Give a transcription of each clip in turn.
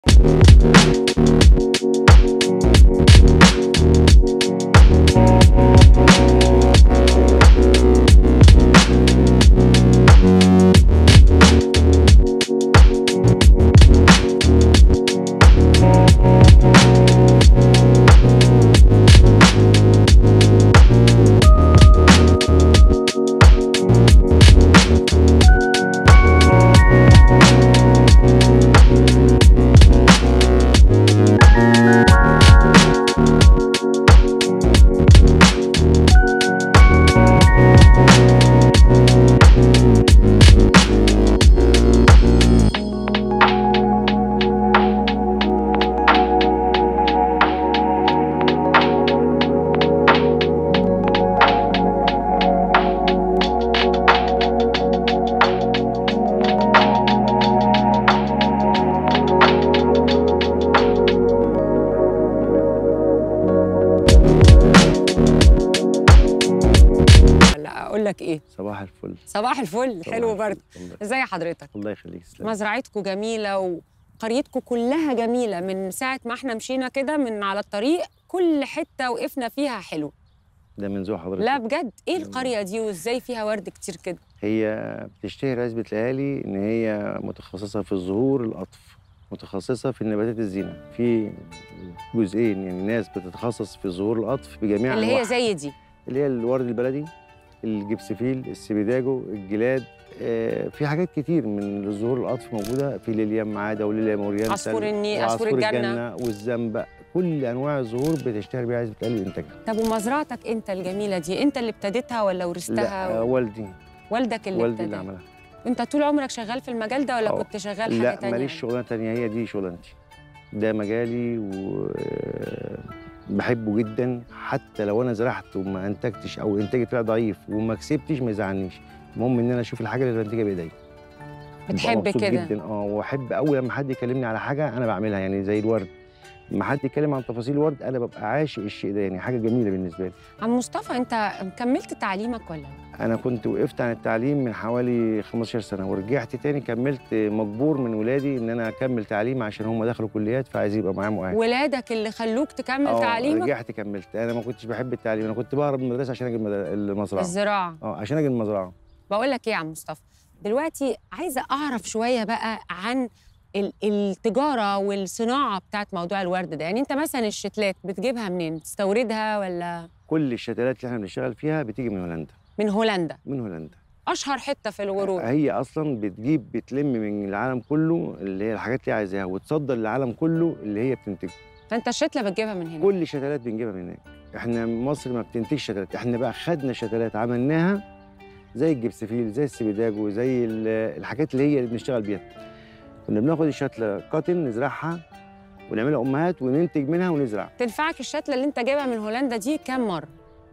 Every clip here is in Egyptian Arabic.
لا اقول لك ايه صباح الفل صباح الفل صباح حلو الفل. برضه الله- ازي حضرتك الله يخليك تسلم مزرعتكم جميله وقريتكم كلها جميله من ساعه ما احنا مشينا كده من على الطريق كل حته وقفنا فيها حلو ده من ذوق حضرتك لا بجد ايه القريه دي وازاي فيها ورد كتير كده هي بتشتهر عزبة الاهالي ان هي متخصصه في الزهور القطف متخصصه في النباتات الزينه في جزئين يعني ناس بتتخصص في زهور القطف بجميع اللي هي أنواعها. زي دي اللي هي الورد البلدي الجبسفيل السبيداجو الجلاد آه، في حاجات كتير من الزهور القطف موجوده في ليليا معاده وليليا موريانتا عصفور النيل، عصفور وعصفور الجنة. والزنبق كل انواع الزهور بتشتهر بيها عزبة الاهالي انتاجها طب ومزرعتك انت الجميله دي انت اللي ابتديتها ولا ورثتها لا آه، والدي والدك اللي والدي اللي ابتدى عملها انت طول عمرك شغال في المجال ده ولا أه. كنت شغال حاجه لا تانية ماليش شغلانه تانية هي دي شغلانتي ده مجالي وبحبه جدا حتى لو انا زرعت وما انتجتش او انتاجي طلع ضعيف وما كسبتش ما يزعلنيش المهم ان انا اشوف الحاجه اللي بنتجها بايديا ببقى بتحب مبسوط كده جدا اه واحب اول لما حد يكلمني على حاجه انا بعملها يعني زي الورد لما حد يتكلم عن تفاصيل الورد انا ببقى عاشق الشيء ده يعني حاجه جميله بالنسبه لي عم مصطفى انت كملت تعليمك ولا لا؟ انا كنت وقفت عن التعليم من حوالي 15 سنه ورجعت تاني كملت مجبور من ولادي ان انا اكمل تعليم عشان هم دخلوا كليات فعايز يبقى معايا مؤهل ولادك اللي خلوك تكمل آه، تعليمك رجعت كملت انا ما كنتش بحب التعليم انا كنت بهرب من المدرسه عشان اجي المد- المزرعه الزراعه اه عشان اجي المزرعه بقول لك ايه يا عم مصطفى دلوقتي عايزه اعرف شويه بقى عن ال- التجاره والصناعه بتاعت موضوع الورد ده يعني انت مثلا الشتلات بتجيبها منين بتستوردها ولا كل الشتلات اللي احنا بنشتغل فيها بتيجي من هولندا من هولندا من هولندا اشهر حته في الورود هي اصلا بتجيب بتلم من العالم كله اللي هي الحاجات اللي عايزاها وتصدر للعالم كله اللي هي بتنتجه فانت الشتله بتجيبها من هنا كل شتلات بنجيبها من هناك احنا مصر ما بتنتجش شتلات احنا بقى خدنا شتلات عملناها زي الجبسفيل زي السبيداجو زي ال- الحاجات اللي هي اللي بنشتغل بيها كنا بناخد الشتله كاتن نزرعها ونعملها امهات وننتج منها ونزرع تنفعك الشتله اللي انت جايبها من هولندا دي كام مره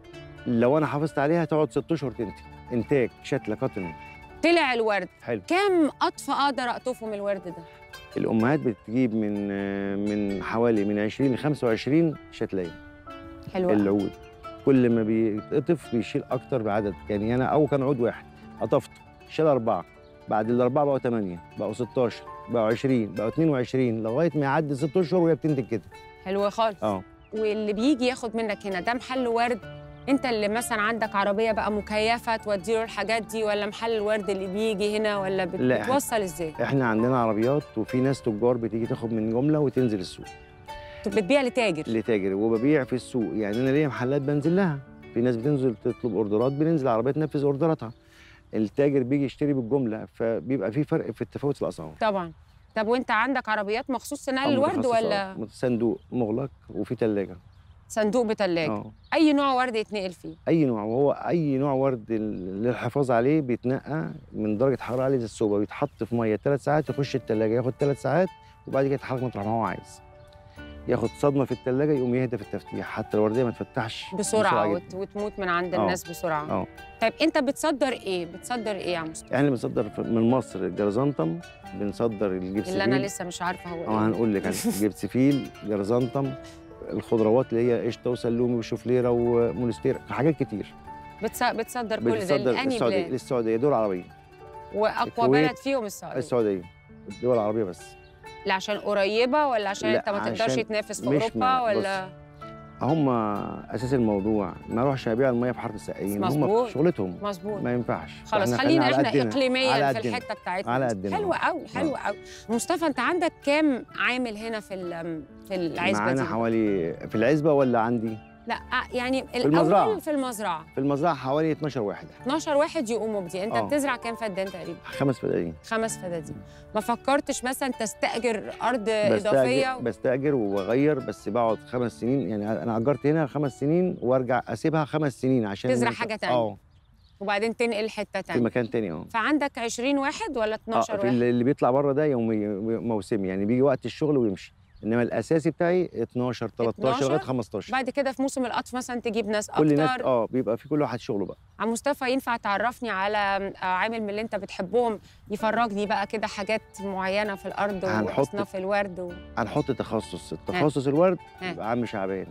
لو انا حافظت عليها تقعد ست اشهر تنتج انتاج شتله كاتن طلع الورد حلو كام قطف اقدر اقطفه من الورد ده الامهات بتجيب من من حوالي من 20 ل 25 شتليه حلو أوي. العود كل ما بيتقطف بيشيل اكتر بعدد يعني انا اول كان عود واحد قطفته شال اربعه بعد الاربعه بقوا 8 بقوا 16 بقوا 20 بقوا 22 لغايه ما يعدي ست اشهر وهي بتنتج كده حلو خالص اه واللي بيجي ياخد منك هنا ده محل ورد انت اللي مثلا عندك عربيه بقى مكيفه تودي له الحاجات دي ولا محل الورد اللي بيجي هنا ولا بت- لا، إحنا- بتوصل ازاي احنا عندنا عربيات وفي ناس تجار بتيجي تاخد من جمله وتنزل السوق طب بتبيع لتاجر لتاجر وببيع في السوق يعني انا ليا محلات بنزل لها في ناس بتنزل تطلب اوردرات بننزل عربيه تنفذ اوردراتها التاجر بيجي يشتري بالجمله فبيبقى في فرق في التفاوت الاسعار طبعا طب وانت عندك عربيات مخصوص لنقل أو الورد متخصصة، ولا آه، صندوق مغلق وفي ثلاجه صندوق بتلاجة اه اي نوع ورد يتنقل فيه اي نوع وهو اي نوع ورد ال- للحفاظ عليه بيتنقى من درجه حراره عاليه زي الصوبه بيتحط في ميه ثلاث ساعات يخش الثلاجه ياخد ثلاث ساعات وبعد كده يتحرك مطرح ما هو عايز ياخد صدمه في الثلاجه يقوم يهدى في التفتيح حتى الورديه ما تفتحش بسرعه جداً. وت... وتموت من عند آه. الناس بسرعه اه طيب انت بتصدر ايه بتصدر ايه يا مصطفى احنا بنصدر ف- من مصر الجرزانتم بنصدر الجبسفيل اللي انا لسه مش عارفه هو اه ايه هنقول لك أنا. جبسفيل جرزانتم الخضروات اللي هي قشطه وسلومي وشوفليره ومونستير حاجات كتير بتص... بتصدر كل ده بتصدر لاني للسعوديه بلاد للسعوديه دول عربيه واقوى الكويت، بلد فيهم السعوديه السعوديه الدول العربيه بس لا عشان قريبه ولا عشان لا، انت ما تقدرش عشان تنافس في مش اوروبا ما- ولا هم اساس الموضوع ما اروحش ابيع الميه في حاره السقايين هم مظبوط. في شغلتهم مظبوط ما ينفعش خلاص فإحنا خلينا على احنا قدنا، على اقليميا في قدنا. الحته بتاعتنا على دي. قدنا. حلو قوي حلو قوي مصطفى انت عندك كام عامل هنا في ال- في العزبه معانا دي حوالي في العزبه ولا عندي لا آه، يعني المزرعة. الاول في المزرعه في المزرعه حوالي 12 واحد 12 واحد يقوموا بدي انت آه. بتزرع كام فدان تقريبا خمس فدادين خمس فدادين ما فكرتش مثلا تستاجر ارض اضافيه بستاجر بستاجر وبغير بس بقعد خمس سنين يعني انا اجرت هنا خمس سنين وارجع اسيبها خمس سنين عشان تزرع حاجة تانية. اه وبعدين تنقل حته في تانية مكان تاني اه فعندك 20 واحد ولا 12 اه في واحد اللي اللي بيطلع بره ده يومي موسمي يعني بيجي وقت الشغل ويمشي انما الاساسي بتاعي 12 13 لغايه 12 15 بعد كده في موسم القطف مثلا تجيب ناس كل ناس اكتر اه بيبقى في كل واحد شغله بقى عم مصطفى ينفع تعرفني على آه، عامل من اللي انت بتحبهم يفرجني بقى كده حاجات معينه في الارض هنحط- واصناف الورد و... هنحط تخصص التخصص الورد ها. يبقى عم شعبان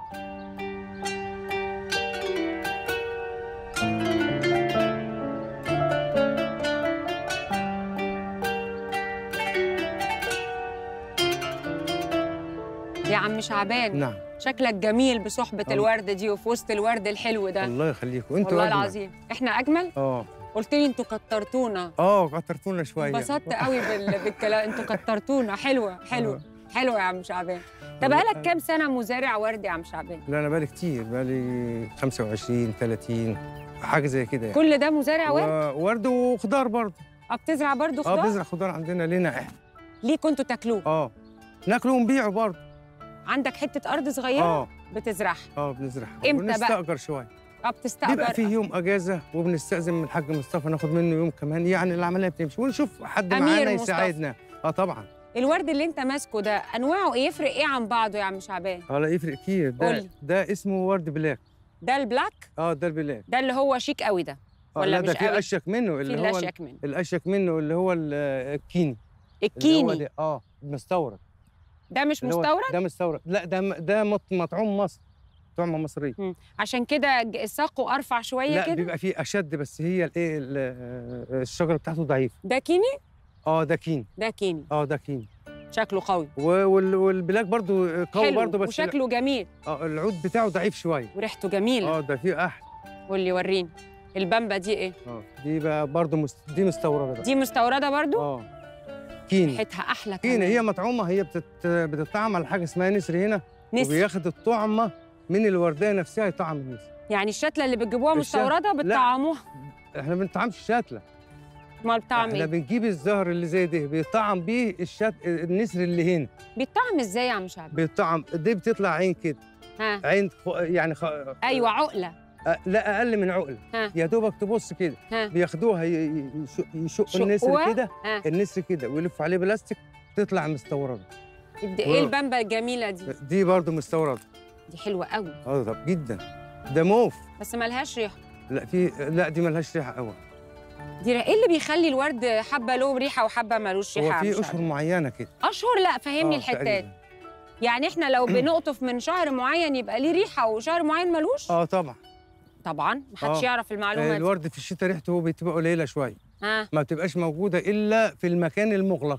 يا عم شعبان نعم شكلك جميل بصحبة الله. الورد دي وفي وسط الورد الحلو ده الله يخليكم انتوا والله أجمل. العظيم احنا اجمل اه قلت لي انتوا كترتونا اه كترتونا شويه انبسطت قوي بال... بالكلام انتوا كترتونا حلوه حلوه آه. حلوه يا عم شعبان طب والله. بقالك كام سنه مزارع ورد يا عم شعبان لا انا بالي كتير بالي 25 30 حاجه زي كده يعني كل ده مزارع ورد و- ورد وخضار برضه اه بتزرع برضه اه خضار بنزرع خضار عندنا لنا احنا ليه كنتوا تاكلوه اه ناكله ونبيعه برضه عندك حته ارض صغيره اه بتزرعها اه بنزرعها إمتى بقى؟ ونستأجر شويه اه بتستأجر بيبقى فيه يوم اجازه وبنستأذن من الحاج مصطفى ناخد منه يوم كمان يعني العمليه بتمشي ونشوف حد أمير معانا مصطفى. يساعدنا اه طبعا الورد اللي انت ماسكه ده انواعه ايه يفرق ايه عن بعضه يا عم شعبان اه لا يفرق كتير قولي. ده ده اسمه ورد بلاك ده البلاك اه ده البلاك ده اللي هو شيك قوي ده آه ولا لا ده مش في قوي؟ اشيك منه في اللي هو الاشيك منه الاشيك منه اللي هو ال- الكيني اللي هو الكيني ده اه مستورد ده مش اللي هو مستورد ده مستورد لا ده م- ده مط- مطعوم مصر طعمه مصري عشان كده ج- ساقه ارفع شويه لا كده بيبقى فيه اشد بس هي الايه ال- الشجره بتاعته ضعيفه ده كيني اه ده كيني ده كيني اه ده كيني شكله قوي و- وال- والبلاك برضو قوي حلو برضو بس وشكله جميل اه العود بتاعه ضعيف شويه وريحته جميله اه ده فيه احلى واللي وريني البامبا دي ايه اه دي بقى برضو مست... دي مستورده بقى دي مستورده برضو اه كيني ريحتها احلى كيني كمان هي مطعومه هي بتت... بتطعم على حاجه اسمها نسر هنا نسر وبياخد الطعمه من الورديه نفسها يطعم النسر يعني الشتله اللي بتجيبوها الشت- مستورده بتطعموها احنا ما بنطعمش الشتله امال بتطعم احنا ايه بنجيب الزهر اللي زي ده بيطعم بيه الشت... النسر اللي هنا بيطعم ازاي يا عم شعبان بيطعم دي بتطلع عين كده ها عين خ... يعني خ... ايوه عقله أ- لا اقل من عقله ها. يا دوبك تبص كده ها بياخدوها ي... ي- يشق- يشقوا شقوها؟ النسر كده ها النسر كده ويلفوا عليه بلاستيك تطلع مستورده الد- ايه البامبا الجميله دي دي برضو مستورده دي حلوه قوي اه طب جدا ده موف بس ملهاش ريحه لا في لا دي ملهاش ريحه قوي دي ريحة. ايه اللي بيخلي الورد حبه له ريحه وحبه ملوش ريحه هو يا عم في شعبان؟ اشهر معينه كده اشهر لا فهمني آه، الحتات تقريباً. يعني احنا لو بنقطف من شهر معين يبقى ليه ريحه وشهر معين ملوش اه طبعا طبعا محدش آه. يعرف المعلومه دي الورد في الشتاء ريحته بتبقى قليله شويه ها ما بتبقاش موجوده الا في المكان المغلق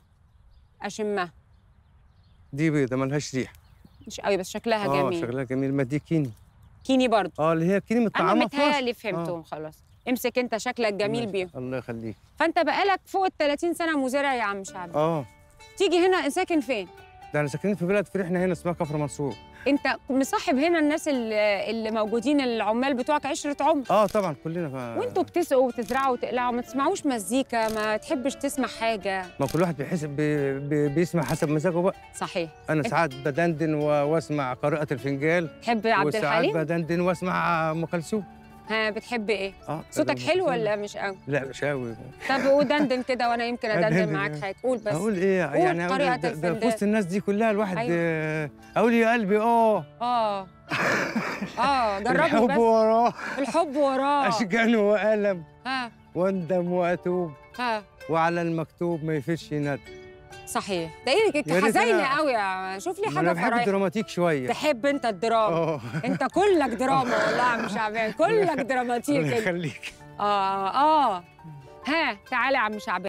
اشمها دي بيضه ملهاش ريحه مش قوي بس شكلها اه جميل شغلها جميل ما دي كيني كيني برضه اه اللي هي كيني انا مطعمه في مصر. متهيألي فهمتهم خلاص امسك انت شكلك جميل ماشي. بيهم الله يخليك فانت بقالك فوق ال 30 سنه مزارع يا عم شعبان اه تيجي هنا ساكن فين ده انا ساكنين في بلد فرحنا هنا اسمها كفر منصور انت مصاحب هنا الناس اللي, اللي موجودين العمال بتوعك عشره عمر اه طبعا كلنا ف... وانتوا بتسقوا وتزرعوا وتقلعوا ما تسمعوش مزيكا ما تحبش تسمع حاجه ما كل واحد بيحس بي... بي... بيسمع حسب مزاجه بقى صحيح انا ساعات بدندن و... واسمع قراءه الفنجال تحب عبد وساعات الحليم بدندن واسمع ام كلثوم ها بتحب ايه اه صوتك أم حلو كلثوم. ولا مش قوي لا مش قوي طب ودندن كده وانا يمكن ادندن أدندن معاك إيه؟ حاجه قول بس اقول ايه قول يعني قراءة اقول ده, ده في الفنجان. وسط الناس دي كلها الواحد أيوة. آه، اقول يا قلبي اه اه اه جربني الحب بس وراه الحب وراه اشجان والم ها واندم واتوب ها وعلى المكتوب ما يفيدش ند صحيح ده ايه يا ريت حزيني أنا- قوي يا شوف لي ما حاجه انا بحب فرايح الدراماتيك شويه تحب انت الدراما اه انت كلك دراما والله يا عم شعبان كلك دراماتيك الله انت. يخليك اه اه ها تعالى يا عم شعبان